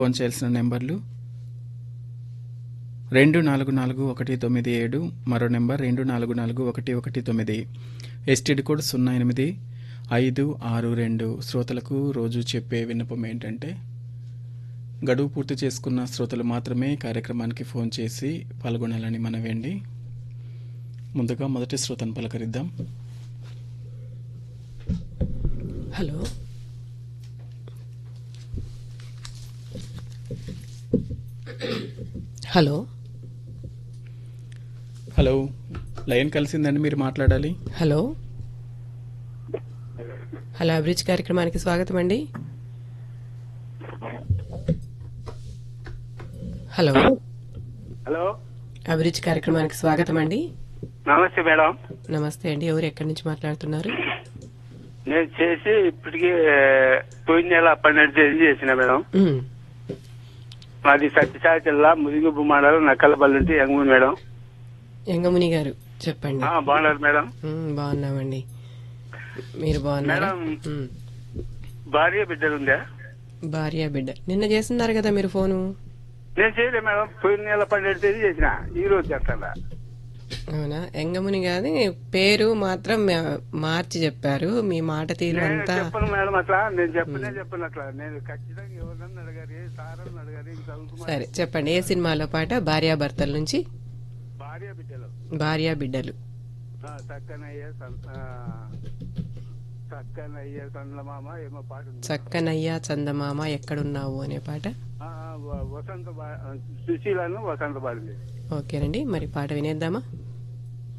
Phone చేయాల్సిన నెంబర్లు రెండు నాలుగు నాలుగు ఒకటి తొమ్మిది ఏడు మరో నెంబర్ రెండు నాలుగు నాలుగు ఒకటి ఒకటి తొమ్మిది ఎస్టీడీ కోడ్ సున్నా ఎనిమిది ఐదు ఆరు రెండు శ్రోతలకు రోజు చెప్పే విన్నపం ఏంటంటే గడువు పూర్తి చేసుకున్న శ్రోతలు మాత్రమే కార్యక్రమానికి ఫోన్ చేసి పాల్గొనాలని మనవేండి ముందుగా మొదటి శ్రోతను పలకరిద్దాం హలో హలో హలో లైన్ కలిసిందండి మీరు మాట్లాడాలి హలో హలో అభిరుచి కార్యక్రమానికి స్వాగతం అండి హలో హలో అభిరుచి కార్యక్రమానికి స్వాగతం అండి నమస్తే మేడం నమస్తే అండి ఎవరు ఎక్కడి నుంచి మాట్లాడుతున్నారు నేను చేసి ఇప్పటికి పోయిన నెల పన్నెండు తేదీ చేసిన మేడం ఉమ్, మాది సత్యసాయి జిల్లా ముదిగుబ్బు మండలం నక్కలపల్లి నుంచి యంగమూని మేడం యంగముని గారు చెప్పండి ఆ, బాగున్నారు మేడం ఉమ్, బాగున్నామండి మీరు బాగున్నారా మేడం. ఉమ్, భార్య బిడ్డలు ఉందా భార్య బిడ్డ నిన్న చేస్తున్నారు కదా మీరు ఫోను నేను చేయలే మేడం పోయిన నెల పన్నెండు తేదీ చేసిన ఈ రోజు చేస్తాను అవునా ఎంగముని కాదు పేరు మాత్రం మా- మార్చి చెప్పారు మీ మాట తీరు నేను అంతా చెప్పను మేడం అట్లా నేను చెప్పనే చెప్పను అట్లా నేను ఖచ్చితంగా ఎవరన్నా అడగాలి ఏ సారని అడగాలి ఇంక చదువుకున్నా సరే చెప్పండి ఏ సినిమాలో పాట భార్యాభర్తల నుంచి భార్య బిడ్డలు భార్యా బిడ్డలు ఆ, చక్కనయ్య సం- ఆ, చక్కనయ్య సండ్లమామ ఏమో పాట ఉంది చక్కనయ్య చందమామ ఎక్కడున్నావు అనే పాట ఆ, వ- వసంత బా- సుశీలను వసంత బాలింది ఓకేనండి మరి పాట వినేద్దామా